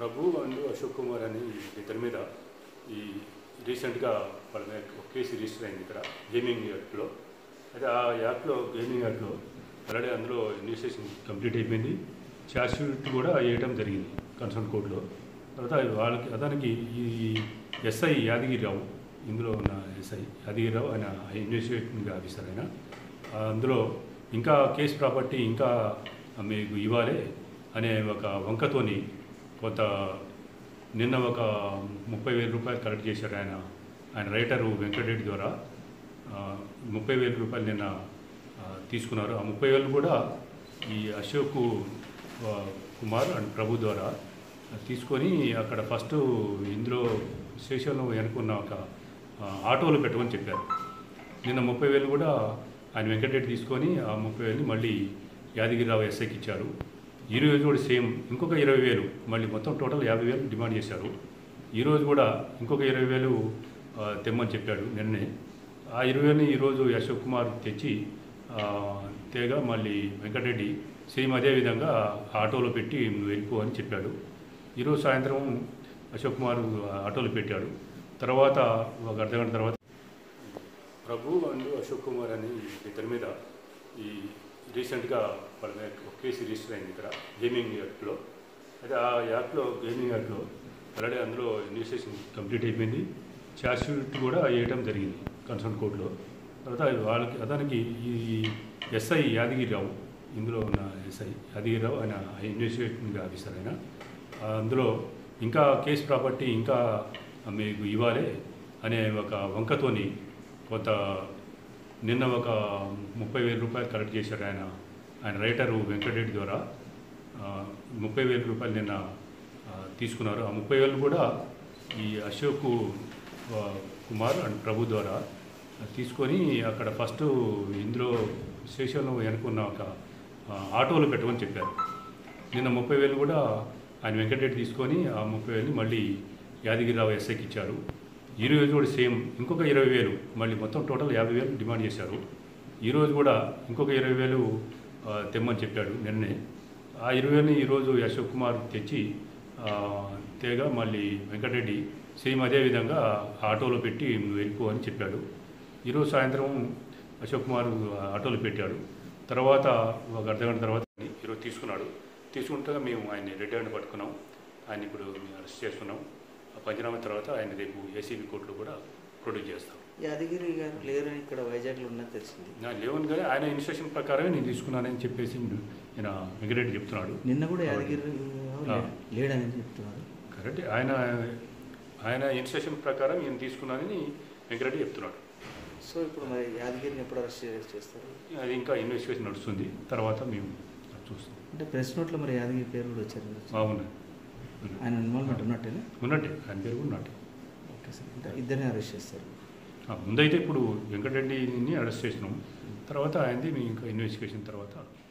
ప్రభు and Ashok Kumar అని ఇద్దరి మీద ఈ రీసెంట్గా వాళ్ళ మీద ఒక కేసు రిజిస్టర్ అయింది ఇక్కడ గేమింగ్ యాప్లో అయితే ఆ యాప్లో గేమింగ్ యాప్లో ఆల్రెడీ అందులో ఇన్వెస్టిగేషన్ కంప్లీట్ అయిపోయింది ఛార్జ్ షీట్ కూడా వేయటం జరిగింది కన్సర్న్ కోర్టులో తర్వాత వాళ్ళకి అతనికి ఈ ఎస్ఐ యాదగిరిరావు ఇందులో ఉన్న ఎస్ఐ యాదగిరిరావు ఆయన ఇన్వెస్టిగేటింగ్ ఆఫీసర్ ఆయన ఆ, అందులో ఇంకా కేసు ప్రాపర్టీ ఇంకా మీకు ఇవ్వాలి అనే ఒక వంకతోని కొంత నిన్న ఒక ముప్పై వేల రూపాయలు కలెక్ట్ చేశారు ఆయన ఆయన రైటరు వెంకటరెడ్డి ద్వారా ఆ, ముప్పై వేల రూపాయలు నిన్న ఆ, తీసుకున్నారు ఆ ముప్పై వేలు కూడా ఈ అశోక్ ఆ, కుమార్ అండ్ ప్రభు ద్వారా తీసుకొని అక్కడ ఫస్ట్ ఇందులో స్టేషన్లో వెనుకున్న ఒక ఆ, ఆటోలో పెట్టమని చెప్పారు నిన్న ముప్పై వేలు కూడా ఆయన వెంకటరెడ్డి తీసుకొని ఆ ముప్పై వేలు మళ్ళీ యాదగిరిరావు ఎస్ఐకి ఇచ్చారు ఈ రోజు కూడా సేమ్ ఇంకొక ఇరవై వేలు మళ్ళీ మొత్తం టోటల్ యాభై వేలు డిమాండ్ చేశారు ఈ రోజు కూడా ఇంకొక ఇరవై వేలు ఆ, తెమ్మని చెప్పాడు నిన్నే ఆ ఇరవై వేలని ఈరోజు అశోక్ కుమార్ తెచ్చి ఆ, తేగా మళ్ళీ వెంకటరెడ్డి సేమ్ అదే విధంగా ఆటోలో పెట్టి నువ్వు వెళ్ళిపో అని చెప్పాడు ఈరోజు సాయంత్రం అశోక్ కుమార్ ఆటోలో పెట్టాడు తర్వాత ఒక అర్ధగంట తర్వాత ప్రభు అండ్ అశోక్ కుమార్ అని ఇద్దరి మీద ఈ రీసెంట్గా వాళ్ళ మీద ఒక కేసు రిజిస్టర్ అయింది ఇక్కడ గేమింగ్ యాప్లో అయితే ఆ యాప్లో గేమింగ్ యాప్లో ఆల్రెడీ అందులో ఇన్వెస్టిగేషన్ కంప్లీట్ అయిపోయింది ఛార్జ్ షీట్ కూడా వేయటం జరిగింది కన్సర్న్ కోర్టులో తర్వాత వాళ్ళకి అతనికి ఈ ఎస్ఐ యాదగిరిరావు ఇందులో ఉన్న ఎస్ఐ యాదగిరిరావు ఆయన ఇన్వెస్టిగేటింగ్ ఆఫీసర్ ఆయన ఆ, అందులో ఇంకా కేసు ప్రాపర్టీ ఇంకా మీకు ఇవ్వాలి అనే ఒక వంకతోని కొంత నిన్న ఒక ముప్పై వేల రూపాయలు కలెక్ట్ చేశారు ఆయన ఆయన రైటరు వెంకటరెడ్డి ద్వారా ఆ, ముప్పై వేల రూపాయలు నిన్న ఆ, తీసుకున్నారు ఆ ముప్పై వేలు కూడా ఈ అశోక్ ఆ, కుమార్ అండ్ ప్రభు ద్వారా తీసుకొని అక్కడ ఫస్ట్ ఇందులో స్టేషన్లో వెనుకున్న ఒక ఆ, ఆటోలో పెట్టమని చెప్పారు నిన్న ముప్పై వేలు కూడా ఆయన వెంకటరెడ్డి తీసుకొని ఆ ముప్పై వేలు మళ్ళీ యాదగిరిరావు ఎస్ఐకి ఇచ్చారు ఈ రోజు కూడా సేమ్ ఇంకొక ఇరవై వేలు మళ్ళీ మొత్తం టోటల్ యాభై వేలు డిమాండ్ చేశారు ఈ రోజు కూడా ఇంకొక ఇరవై వేలు ఆ, తెమ్మని చెప్పాడు నిన్నే ఆ ఇరవై వేలని ఈరోజు అశోక్ కుమార్ తెచ్చి ఆ, తేగా మళ్ళీ వెంకటరెడ్డి సేమ్ అదే విధంగా ఆటోలో పెట్టి నువ్వు వెళ్ళిపో అని చెప్పాడు ఈరోజు సాయంత్రం అశోక్ కుమార్ ఆటోలో పెట్టాడు తర్వాత ఒక అర్ధగంట తర్వాత ఈరోజు తీసుకున్నాడు తీసుకుంటే మేము ఆయన్ని రెడ్ హ్యాండ్ పట్టుకున్నాం ఆయన ఇప్పుడు మేము అరెస్ట్ చేస్తున్నాం ఆ పంచనామా తర్వాత ఆయన రేపు ఏసీబీ కోర్టులో కూడా ప్రొడ్యూస్ చేస్తాం యాదగిరి గారు లేరని ఇక్కడ వైజాగ్లో ఉన్నది తెలిసింది నా లేవన్ కానీ ఆయన ఇన్స్ట్రక్షన్ ప్రకారమే నేను తీసుకున్నానని చెప్పేసి ఈయన వెంకటరెడ్డి చెప్తున్నాడు నిన్న కూడా యాదగిరి ఆ. లేడని చెప్తున్నారు కరెక్ట్ ఆయన ఆయన ఇన్స్ట్రక్షన్ ప్రకారం ఈయన తీసుకున్నానని వెంకటరెడ్డి చెప్తున్నాడు సో ఇప్పుడు మరి యాదగిరిని ఎప్పుడు అరెస్ట్ చేస్తారు అది ఇంకా ఇన్వెస్టిగేషన్ నడుస్తుంది తర్వాత మేము చూస్తాం అంటే ప్రెస్ నోట్లో మరి యాదగిరి పేరు కూడా వచ్చారు కదా. అవును ఆయన ఇన్వాల్వ్మెంట్ ఉన్నట్టేనా ఉన్నట్టే ఆయన పేరు కూడా ఉన్నట్టే ఓకే సార్ అంటే ఇద్దరిని అరెస్ట్ చేస్తారు ఆ, ముందైతే ఇప్పుడు వెంకటరెడ్డిని అరెస్ట్ చేసినాం తర్వాత ఆయనది మేము ఇంకా ఇన్వెస్టిగేషన్ తర్వాత